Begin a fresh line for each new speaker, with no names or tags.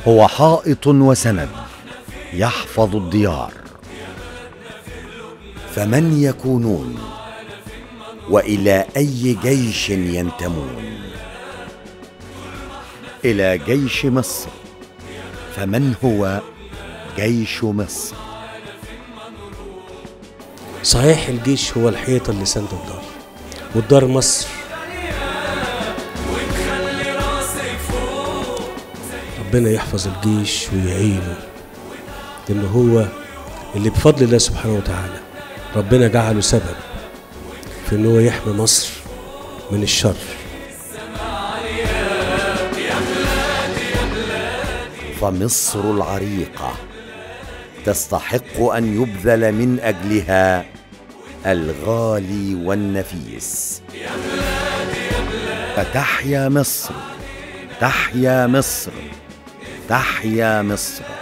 هو حائط وسند يحفظ الديار فمن يكونون والى اي جيش ينتمون الى جيش مصر فمن هو جيش مصر
صحيح الجيش هو الحيطة اللي سند الدار والدار مصر ربنا يحفظ الجيش ويعينه لأنه هو اللي بفضل الله سبحانه وتعالى ربنا جعله سبب في أنه هو يحمي مصر من الشر
فمصر العريقه تستحق ان يبذل من اجلها الغالي والنفيس فتحيا مصر تحيا مصر تحيا مصر